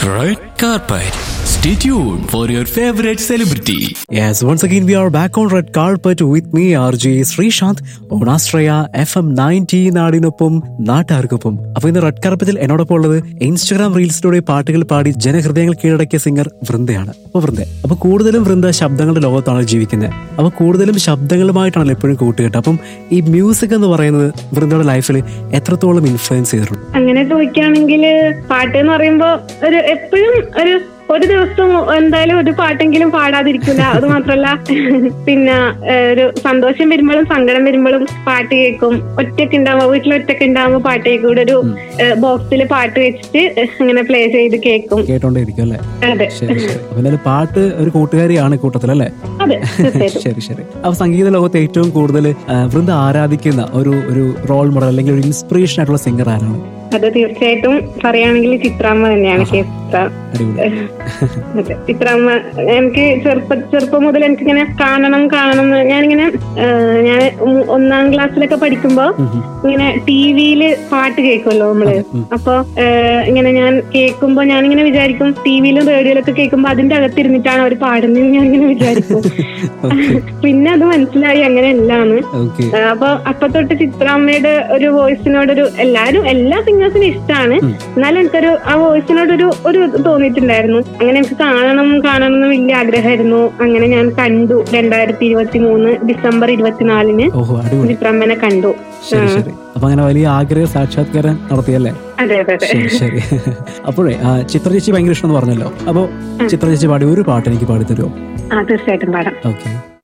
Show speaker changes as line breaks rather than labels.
Red carpet. Stay tuned for your favorite celebrity.
Yes, once again we are back on red carpet with me RJ Sreesanth on Astraya FM 90 നാടിനൊപ്പം നാട്ടുകാർക്കൊപ്പം അപ്പൊ ഇന്ന് red കാർപ്പറ്റിൽ എന്നോടൊപ്പം ഉള്ളത് Instagram റീൽസിലൂടെ പാട്ടുകൾ പാടി ജനഹൃദയങ്ങൾ കീഴടക്കിയ singer വൃന്ദയാണ് അപ്പൊ വൃന്ദ അപ്പൊ കൂടുതലും വൃന്ദ ശബ്ദങ്ങളുടെ ലോകത്താണ് ജീവിക്കുന്നത് അപ്പൊ കൂടുതലും ശബ്ദങ്ങളുമായിട്ടാണല്ലോ എപ്പോഴും കൂട്ടുകെട്ട് അപ്പം ഈ മ്യൂസിക് എന്ന് പറയുന്നത് വൃന്ദയുടെ ലൈഫിൽ എത്രത്തോളം ഇൻഫ്ലുവൻസ് ചെയ്തിട്ടുണ്ട്
അങ്ങനെ ചോദിക്കുകയാണെങ്കിൽ പാട്ട് എന്ന് പറയുമ്പോ ഒരു എപ്പോഴും ഒരു ഒരു ദിവസം എന്തായാലും ഒരു പാട്ടെങ്കിലും പാടാതിരിക്കില്ല അത് മാത്രല്ല പിന്നെ ഏഹ്, ഒരു സന്തോഷം വരുമ്പോഴും സങ്കടം വരുമ്പോഴും പാട്ട് കേൾക്കും ഒറ്റയ്ക്ക് ഉണ്ടാവുമ്പോ വീട്ടിൽ ഒറ്റയ്ക്ക് ഉണ്ടാവുമ്പോ പാട്ട് കേൾക്കും ഇവിടെ ഒരു ബോക്സിൽ പാട്ട് വെച്ചിട്ട് അങ്ങനെ പ്ലേ ചെയ്ത് കേൾക്കും
കേട്ടോണ്ടേയിരിക്കും അല്ലേ
അതെ
ശരി ശരി അപ്പൊ എന്തായാലും പാട്ട് ഒരു കൂട്ടുകാരിയാണ് കൂട്ടത്തിൽ അല്ലേ
അതെ തീർച്ചയായിട്ടും
ശരി ശരി അപ്പൊ സംഗീത ലോകത്ത് ഏറ്റവും കൂടുതൽ വൃന്ദ ആരാധിക്കുന്ന ഒരു ഒരു റോൾ മോഡൽ അല്ലെങ്കിൽ ഒരു ഇൻസ്പിറേഷൻ ആയിട്ടുള്ള സിംഗർ ആരാണ്
അത് തീർച്ചയായിട്ടും പറയുകയാണെങ്കിൽ ചിത്രാമ്മ തന്നെയാണ് കെ ചിത്ര
അടിപൊളി
അതെ. ചിത്രാമ്മ എനിക്ക് ചെറുപ്പ ചെറുപ്പം മുതൽ എനിക്കിങ്ങനെ കാണണം കാണണം എന്ന് ഞാനിങ്ങനെ ഏഹ്, ഞാൻ ഉം ഒന്നാം ക്ലാസ്സിലൊക്കെ പഠിക്കുമ്പോ ഇങ്ങനെ ടി വിയില് പാട്ട് കേൾക്കുമല്ലോ നമ്മള് അപ്പൊ ഏഹ്, ഇങ്ങനെ ഞാൻ കേൾക്കുമ്പോ ഞാനിങ്ങനെ വിചാരിക്കും ടി വിയിലും റേഡിയോയിലൊക്കെ കേൾക്കുമ്പോ അതിന്റെ അകത്തിരുന്നിട്ടാണ് അവർ പാടുന്നത് ഞാൻ ഇങ്ങനെ വിചാരിക്കും പിന്നെ അത് മനസ്സിലായി അങ്ങനെ അല്ലാന്ന്
ഓക്കെ
ഏഹ്, അപ്പൊ അപ്പൊ തൊട്ട് ചിത്രാമ്മയുടെ ഒരു വോയിസിനോടൊരു എല്ലാരും എല്ലാ സിംഗേഴ്സിനും ഇഷ്ടമാണ് എന്നാലും എനിക്കൊരു ആ വോയിസിനോടൊരു ഒരു ഇത് തോന്നിയിട്ടുണ്ടായിരുന്നു അങ്ങനെ എനിക്ക് കാണണം കാണണം എന്ന് വലിയ ആഗ്രഹമായിരുന്നു അങ്ങനെ ഞാൻ കണ്ടു രണ്ടായിരത്തി ഇരുപത്തി മൂന്ന് ഡിസംബർ ഇരുപത്തിനാലിന്
ഓഹോ അടിപൊളി
ചിത്രാമ്മനെ കണ്ടു
ശരി ശരി അപ്പൊ അങ്ങനെ വലിയ ആഗ്രഹ സാക്ഷാത്കാരം നടത്തിയല്ലേ
അതെ അതെ അതെ
ശരി ശരി അപ്പോഴേ ആ, ചിത്ര ചേച്ചി ഭയങ്കര ഇഷ്ടം എന്ന് പറഞ്ഞല്ലോ അപ്പൊ ചിത്ര ചേച്ചി പാടി ഒരു പാട്ട് എനിക്ക് പാടി തരുമോ
ആ തീർച്ചയായിട്ടും പാടാം
ഓക്കെ